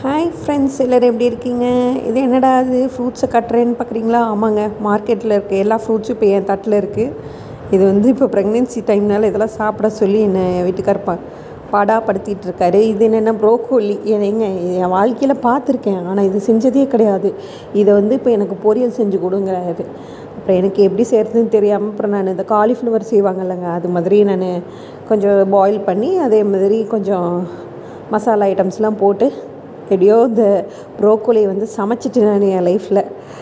hi friends எல்லோரும் எப்படி இருக்கீங்க இது என்னடா அது ஃப்ரூட்ஸை கட்டுறேன்னு பார்க்குறீங்களா ஆமாங்க மார்க்கெட்டில் இருக்க எல்லா ஃப்ரூட்ஸும் இப்போ என் தட்டில் இருக்குது இது வந்து இப்போ ப்ரெக்னென்சி டைம்னால இதெல்லாம் சாப்பிட சொல்லி என்னை வீட்டுக்கார் பா பாடாப்படுத்திட்டு இருக்காரு இது என்னென்ன ப்ரோக்கோலி எங்க என் வாழ்க்கையில் பார்த்துருக்கேன் ஆனால் இது செஞ்சதே கிடையாது இதை வந்து இப்போ எனக்கு பொரியல் செஞ்சு கொடுங்கிறாரு அப்புறம் எனக்கு எப்படி செய்கிறதுன்னு தெரியாமல் அப்புறம் நான் இந்த காலிஃப்ளவர் செய்வாங்கல்லங்க அது மாதிரி நான் கொஞ்சம் பாயில் பண்ணி அதே மாதிரி கொஞ்சம் மசாலா ஐட்டம்ஸ்லாம் போட்டு எப்படியோ இந்த ப்ரோக்கோலி வந்து சமைச்சிட்டு நான் என் லைஃப்பில்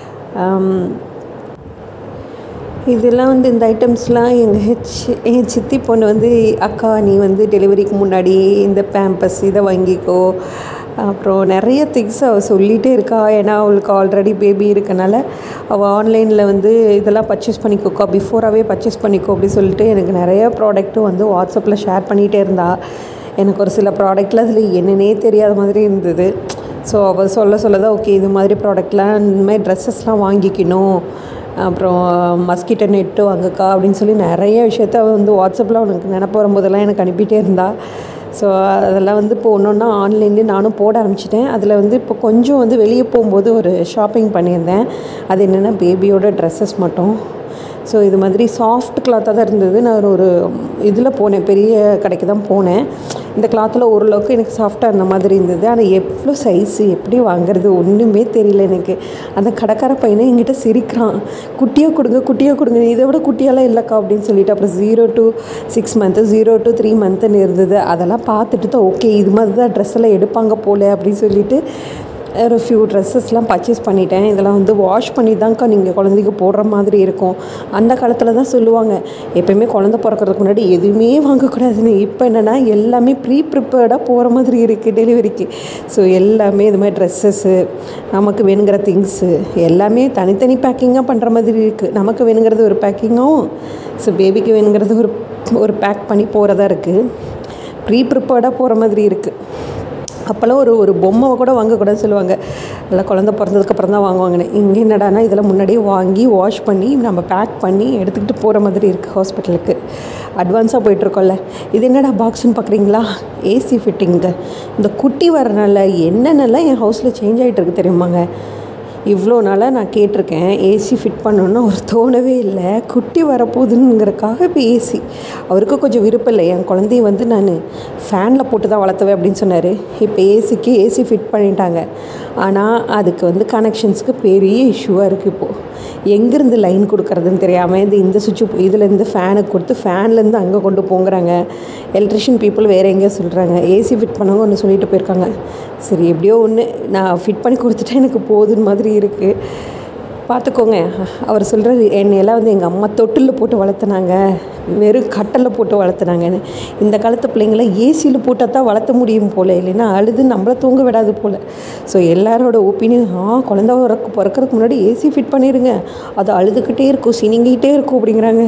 இதெல்லாம் வந்து இந்த ஐட்டம்ஸ்லாம் எங்கள் ஹெச் என் சித்தி பொண்ணு வந்து அக்கா நீ வந்து டெலிவரிக்கு முன்னாடி இந்த பேம்பஸ் இதை வாங்கிக்கோ அப்புறம் நிறைய திங்ஸ் அவள் சொல்லிகிட்டே இருக்கா ஏன்னா அவளுக்கு ஆல்ரெடி பேபி இருக்கனால அவள் ஆன்லைனில் வந்து இதெல்லாம் பர்ச்சேஸ் பண்ணிக்கோக்கா பிஃபோராகவே பர்ச்சேஸ் பண்ணிக்கோ அப்படி சொல்லிட்டு எனக்கு நிறைய ப்ராடக்ட்டும் வந்து வாட்ஸ்அப்பில் ஷேர் பண்ணிகிட்டே இருந்தா எனக்கு ஒரு சில ப்ராடக்டில் அதில் என்னன்னே தெரியாத மாதிரி இருந்தது ஸோ அவள் சொல்ல சொல்ல தான் ஓகே இது மாதிரி ப்ராடக்ட்லாம் இந்த மாதிரி ட்ரெஸ்ஸஸ்லாம் வாங்கிக்கணும் அப்புறம் மஸ்கிட்டோ நெட்டு வாங்கக்கா அப்படின்னு சொல்லி நிறைய விஷயத்த அவள் வந்து வாட்ஸ்அப்பில் அவனுக்கு நினப்பு வரும்போதெல்லாம் எனக்கு அனுப்பிட்டே இருந்தா ஸோ அதெல்லாம் வந்து இப்போ ஒன்று ஒன்றா ஆன்லைன்லேயே நானும் போட ஆரம்பிச்சிட்டேன் அதில் வந்து இப்போ கொஞ்சம் வந்து வெளியே போகும்போது ஒரு ஷாப்பிங் பண்ணியிருந்தேன் அது என்னென்னா பேபியோட ட்ரெஸ்ஸஸ் மட்டும் ஸோ இது மாதிரி சாஃப்ட் கிளாத்தாக தான் இருந்தது நான் ஒரு இதில் போனேன் பெரிய கடைக்கு தான் போனேன் இந்த கிளாத்தில் ஓரளவுக்கு எனக்கு சாஃப்டாக இருந்த மாதிரி இருந்தது ஆனால் எவ்வளோ சைஸு எப்படி வாங்குறது ஒன்றுமே தெரியல எனக்கு அந்த கடைக்கார பையனை என்கிட்ட சிரிக்கிறான் குட்டியாக கொடுங்க குட்டியாக கொடுங்க இதை விட குட்டியெல்லாம் இல்லைக்கா அப்படின்னு சொல்லிட்டு அப்புறம் ஜீரோ டு சிக்ஸ் மந்த்து ஜீரோ டு த்ரீ மந்த்துன்னு இருந்தது அதெல்லாம் பார்த்துட்டு தான் ஓகே இது மாதிரி தான் ட்ரெஸ் எல்லாம் எடுப்பாங்க போல அப்படின்னு சொல்லிட்டு ஒரு ஃபியூ ட்ரெஸ்ஸஸ்லாம் பர்ச்சேஸ் பண்ணிட்டேன் இதெல்லாம் வந்து வாஷ் பண்ணி தான்க்கா நீங்கள் குழந்தைக்கு போடுற மாதிரி இருக்கும் அந்த காலத்தில் தான் சொல்லுவாங்க எப்போயுமே குழந்த பிறக்கிறதுக்கு முன்னாடி எதுவுமே வாங்கக்கூடாதுன்னு இப்போ என்னென்னா எல்லாமே ப்ரீ ப்ரிப்பேர்டாக போகிற மாதிரி இருக்குது டெலிவரிக்கு ஸோ எல்லாமே இது மாதிரி ட்ரெஸ்ஸஸ்ஸு நமக்கு வேணுங்கிற திங்ஸு எல்லாமே தனித்தனி பேக்கிங்காக பண்ணுற மாதிரி இருக்குது நமக்கு வேணுங்கிறது ஒரு பேக்கிங்காகவும் ஸோ பேபிக்கு வேணுங்கிறது ஒரு ஒரு பேக் பண்ணி போகிறதா இருக்குது ப்ரீ ப்ரிப்பேர்டாக போகிற மாதிரி இருக்குது அப்போல்லாம் ஒரு ஒரு பொம்மை கூட வாங்கக்கூடாதுன்னு சொல்லுவாங்க நல்லா குழந்த பிறந்ததுக்கப்புறம் தான் வாங்குவாங்கன்னு இங்கே என்னடானா இதெல்லாம் முன்னாடியே வாங்கி வாஷ் பண்ணி நம்ம பேக் பண்ணி எடுத்துக்கிட்டு போகிற மாதிரி இருக்குது ஹாஸ்பிட்டலுக்கு அட்வான்ஸாக போயிட்டுருக்கோம்ல இது என்னடா பாக்ஸ்னு பார்க்குறீங்களா ஏசி ஃபிட்டிங்கு இந்த குட்டி வரனால என்னென்னலாம் என் ஹவுஸில் சேஞ்ச் ஆகிட்டு இருக்கு தெரியுமாங்க இவ்வளோ நாளாக நான் கேட்டிருக்கேன் ஏசி ஃபிட் பண்ணணுன்னு அவர் தோணவே இல்லை குட்டி வரப்போகுதுங்கிறக்காக இப்போ ஏசி அவருக்கு கொஞ்சம் விருப்பம் இல்லை என் குழந்தைய வந்து நான் ஃபேனில் போட்டு தான் வளர்த்துவேன் அப்படின்னு சொன்னார் இப்போ ஏசிக்கு ஏசி ஃபிட் பண்ணிட்டாங்க ஆனால் அதுக்கு வந்து கனெக்ஷன்ஸுக்கு பெரிய இஷ்யூவாக இருக்குது இப்போது எங்கேருந்து லைன் கொடுக்குறதுன்னு தெரியாமல் இந்த இந்த சுவிட்சு இதுலேருந்து ஃபேனுக்கு கொடுத்து ஃபேன்லேருந்து அங்கே கொண்டு போங்கிறாங்க எலக்ட்ரிஷியன் பீப்புள் வேறு எங்கேயோ சொல்கிறாங்க ஏசி ஃபிட் பண்ணவங்க ஒன்று சொல்லிட்டு போயிருக்காங்க சரி எப்படியோ ஒன்று நான் ஃபிட் பண்ணி கொடுத்துட்டா எனக்கு போதுன்னு மாதிரி இருக்குது பார்த்துக்கோங்க அவர் சொல்கிறாரு என்னையெல்லாம் வந்து எங்கள் அம்மா தொட்டிலில் போட்டு வளர்த்துனாங்க வெறும் கட்டலில் போட்டு வளர்த்துனாங்கன்னு இந்த காலத்து பிள்ளைங்கள ஏசியில் போட்டால் தான் வளர்த்த முடியும் போல் இல்லைன்னா அழுது நம்மளை தூங்க விடாது போல் ஸோ எல்லாரோட ஒப்பீனியன் ஆ குழந்த பிறக்க பிறக்கிறதுக்கு முன்னாடி ஏசி ஃபிட் பண்ணிடுங்க அது அழுதுகிட்டே இருக்கும் சினிங்கிட்டே இருக்கும் அப்படிங்கிறாங்க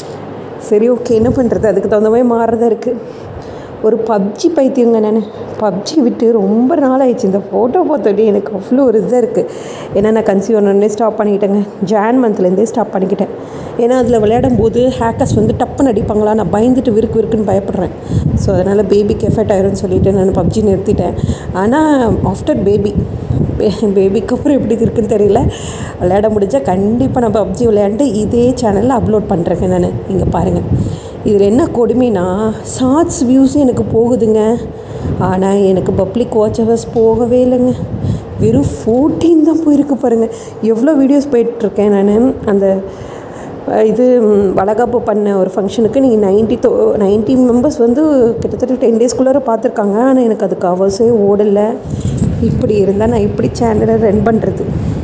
சரி ஓகே என்ன பண்ணுறது அதுக்கு தகுந்த மாதிரி மாறுறதா இருக்குது ஒரு பப்ஜி பைத்தியங்க நான் பப்ஜி விட்டு ரொம்ப நாள் ஆயிடுச்சு இந்த ஃபோட்டோ பார்த்தோடனே எனக்கு அவ்வளோ ஒரு இதாக இருக்குது ஏன்னா நான் கன்சீவ் ஒன்னே ஸ்டாப் பண்ணிக்கிட்டேங்க ஜான் மந்த்லேருந்தே ஸ்டாப் பண்ணிக்கிட்டேன் ஏன்னா அதில் விளையாடும் போது ஹேக்கர்ஸ் வந்து டப்புன்னு அடிப்பாங்களா நான் பயந்துட்டு விருக்கு விருக்குன்னு பயப்படுறேன் ஸோ அதனால் பேபிக்கு எஃபெக்ட் ஆயிரும்னு சொல்லிட்டு நான் பப்ஜி நிறுத்திட்டேன் ஆனால் ஆஃப்டர் பேபி பேபிக்கு அப்புறம் எப்படி இருக்குன்னு தெரியல விளையாட முடிஞ்சால் கண்டிப்பாக நான் பப்ஜி விளையாண்டு இதே சேனலில் அப்லோட் பண்ணுறேங்க நான் இங்கே பாருங்கள் இதில் என்ன கொடுமைனா ஷார்ட்ஸ் வியூஸும் எனக்கு போகுதுங்க ஆனால் எனக்கு பப்ளிக் வாட்ச் ஹவர்ஸ் போகவே இல்லைங்க வெறும் ஃபோர்டீன் தான் போயிருக்கு பாருங்கள் எவ்வளோ வீடியோஸ் போயிட்டுருக்கேன் நான் அந்த இது வளகாப்பு பண்ண ஒரு ஃபங்க்ஷனுக்கு நீங்கள் நைன்ட்டி தோ நைன்ட்டி மெம்பர்ஸ் வந்து கிட்டத்தட்ட டென் டேஸ்க்குள்ளார பார்த்துருக்காங்க ஆனால் எனக்கு அதுக்கு ஹவர்ஸே ஓடலை இப்படி இருந்தால் நான் இப்படி சேனலை ரன் பண்ணுறது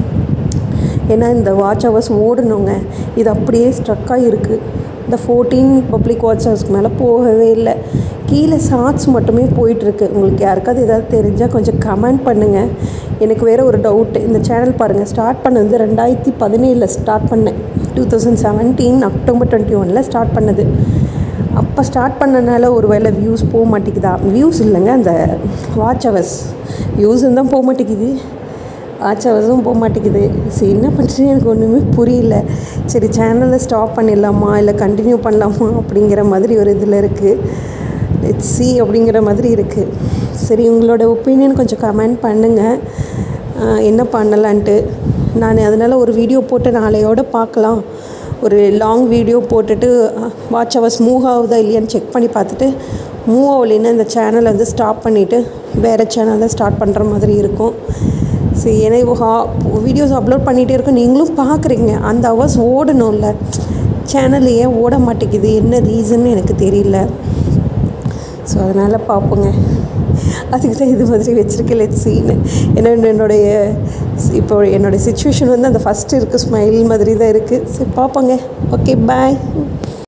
ஏன்னா இந்த வாட்ச் ஹவர்ஸ் ஓடணுங்க இது அப்படியே ஸ்ட்ரக்காக இருக்குது இந்த ஃபோர்டீன் பப்ளிக் வாட்ச் ஹவர்ஸ்க்கு மேலே போகவே இல்லை கீழே ஷார்ட்ஸ் மட்டுமே போயிட்டுருக்கு உங்களுக்கு யாருக்காவது ஏதாவது தெரிஞ்சால் கொஞ்சம் கமெண்ட் பண்ணுங்கள் எனக்கு வேறு ஒரு டவுட் இந்த சேனல் பாருங்கள் ஸ்டார்ட் பண்ணது ரெண்டாயிரத்தி பதினேழில் ஸ்டார்ட் பண்ணேன் two thousand seventeen October twenty ஒனில் ஸ்டார்ட் பண்ணது அப்போ ஸ்டார்ட் பண்ணனால ஒரு வேளை வியூஸ் போக மாட்டேங்குதா வியூஸ் இல்லைங்க அந்த வாட்ச் ஹவர்ஸ் வியூஸ் தான் போக மாட்டேங்குது வாட்ச் ஹவர்ஸும் போக மாட்டேங்குது சரி என்ன பண்ணுறது எனக்கு ஒன்றுமே புரியல சரி சேனலை ஸ்டாப் பண்ணிடலாமா இல்லை கண்டினியூ பண்ணலாமா அப்படிங்கிற மாதிரி ஒரு இதில் இருக்குது லெட்ஸ் சி அப்படிங்கிற மாதிரி இருக்குது சரி உங்களோட ஒப்பீனியன் கொஞ்சம் கமெண்ட் பண்ணுங்கள் என்ன பண்ணலான்ட்டு நான் அதனால் ஒரு வீடியோ போட்டு நாளையோட பார்க்கலாம் ஒரு லாங் வீடியோ போட்டுட்டு வாட்ச் ஹவர்ஸ் மூவ் ஆகுதா இல்லையான்னு செக் பண்ணி பார்த்துட்டு மூவ் ஆகலைன்னா இந்த சேனலை வந்து ஸ்டாப் பண்ணிவிட்டு வேறு சேனல் தான் ஸ்டார்ட் பண்ணுற மாதிரி இருக்கும் சரி ஏன்னா இப்போ வீடியோஸ் அப்லோட் பண்ணிகிட்டே இருக்கோம் நீங்களும் பார்க்குறீங்க அந்த ஹவர்ஸ் ஓடணும்ல சேனல் ஏன் ஓட மாட்டேங்குது என்ன ரீசன் எனக்கு தெரியல ஸோ அதனால் பார்ப்போங்க அதுக்கு தான் இது மாதிரி வச்சுருக்கேன் லெட் சீனு ஏன்னா என்னுடைய இப்போ என்னோடய சுச்சுவேஷன் வந்து அந்த ஃபஸ்ட்டு இருக்குது ஸ்மைல் மாதிரி தான் இருக்குது சரி பார்ப்போங்க ஓகே பாய்